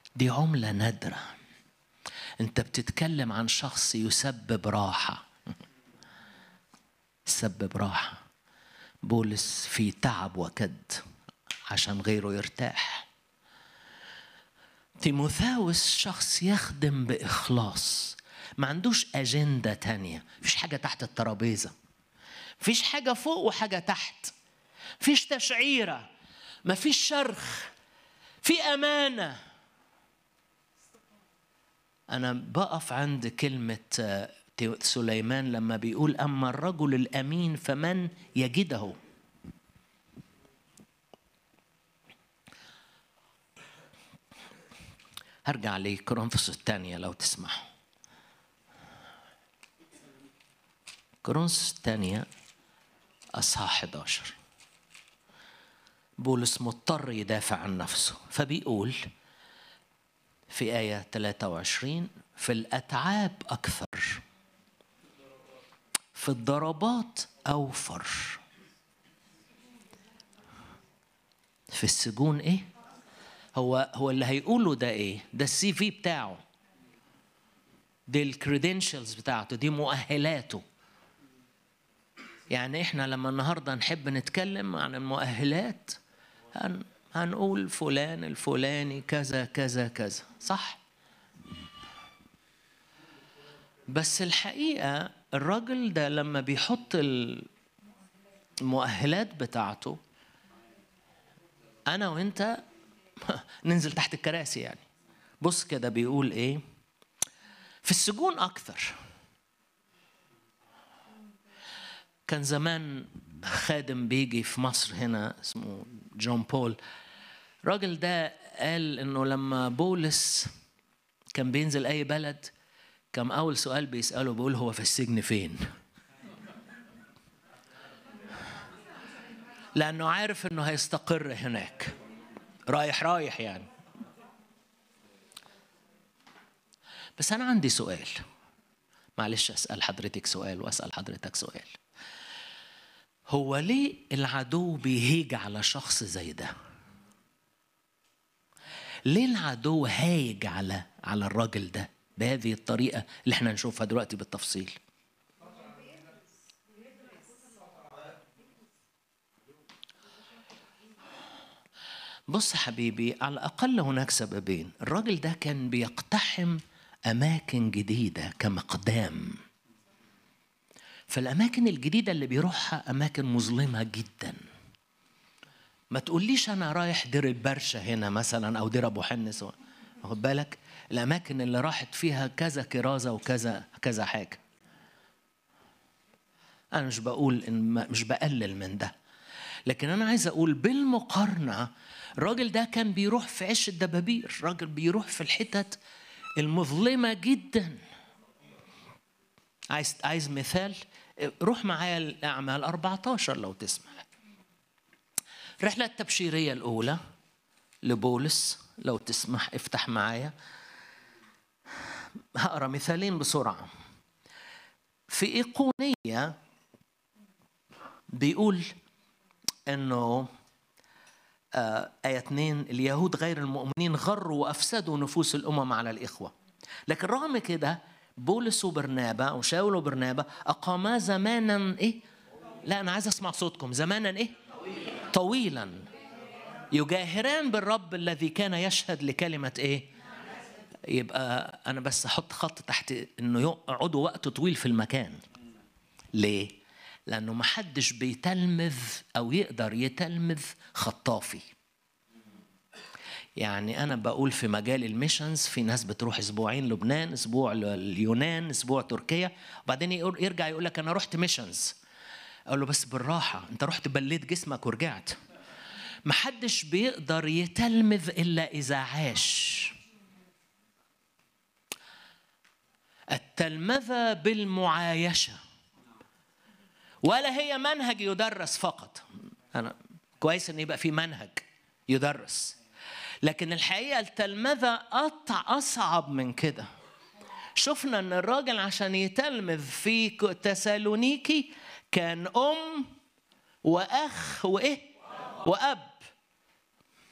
دي عملة نادرة انت بتتكلم عن شخص يسبب راحة يسبب راحة بولس في تعب وكد عشان غيره يرتاح تيموثاوس شخص يخدم بإخلاص ما عندوش أجندة تانية مفيش حاجة تحت الترابيزة مفيش حاجة فوق وحاجة تحت مفيش تشعيرة مفيش شرخ في أمانة أنا بقف عند كلمة سليمان لما بيقول أما الرجل الأمين فمن يجده هرجع لكورنثوس الثانية لو تسمحوا كورنثوس الثانية أصحاح 11 بولس مضطر يدافع عن نفسه فبيقول في آية 23 في الأتعاب أكثر في الضربات أوفر في السجون إيه؟ هو هو اللي هيقوله ده إيه؟ ده السي في بتاعه دي الكريدنشالز بتاعته دي مؤهلاته يعني احنا لما النهارده نحب نتكلم عن المؤهلات هن هنقول فلان الفلاني كذا كذا كذا صح بس الحقيقة الراجل ده لما بيحط المؤهلات بتاعته أنا وأنت ننزل تحت الكراسي يعني بص كده بيقول إيه في السجون أكثر كان زمان خادم بيجي في مصر هنا اسمه جون بول الراجل ده قال انه لما بولس كان بينزل اي بلد كان اول سؤال بيساله بيقول هو في السجن فين لانه عارف انه هيستقر هناك رايح رايح يعني بس انا عندي سؤال معلش اسال حضرتك سؤال واسال حضرتك سؤال هو ليه العدو بيهيج على شخص زي ده ليه العدو هايج على على الراجل ده بهذه الطريقة اللي احنا نشوفها دلوقتي بالتفصيل بص حبيبي على الأقل هناك سببين الراجل ده كان بيقتحم أماكن جديدة كمقدام فالأماكن الجديدة اللي بيروحها أماكن مظلمة جدا ما تقوليش أنا رايح دير البرشة هنا مثلا أو دير أبو حنس واخد بالك الأماكن اللي راحت فيها كذا كرازة وكذا كذا حاجة أنا مش بقول إن مش بقلل من ده لكن أنا عايز أقول بالمقارنة الراجل ده كان بيروح في عش الدبابير راجل بيروح في الحتت المظلمة جداً عايز عايز مثال روح معايا الأعمال 14 لو تسمح الرحلة التبشيرية الأولى لبولس لو تسمح افتح معايا هقرا مثالين بسرعة في إيقونية بيقول إنه آية 2 اليهود غير المؤمنين غروا وأفسدوا نفوس الأمم على الإخوة لكن رغم كده بولس وبرنابا او شاول وبرنابا اقاما زمانا ايه؟ لا انا عايز اسمع صوتكم زمانا ايه؟ طويلا يجاهران بالرب الذي كان يشهد لكلمه ايه؟ يبقى انا بس احط خط تحت انه يقعدوا وقت طويل في المكان. ليه؟ لانه ما حدش بيتلمذ او يقدر يتلمذ خطافي. يعني انا بقول في مجال الميشنز في ناس بتروح اسبوعين لبنان اسبوع اليونان اسبوع تركيا وبعدين يرجع يقول لك انا رحت ميشنز اقول له بس بالراحه انت رحت بليت جسمك ورجعت محدش بيقدر يتلمذ الا اذا عاش التلمذه بالمعايشه ولا هي منهج يدرس فقط انا كويس ان يبقى في منهج يدرس لكن الحقيقه التلمذه قطع اصعب من كده شفنا ان الراجل عشان يتلمذ في تسالونيكي كان ام واخ وايه واب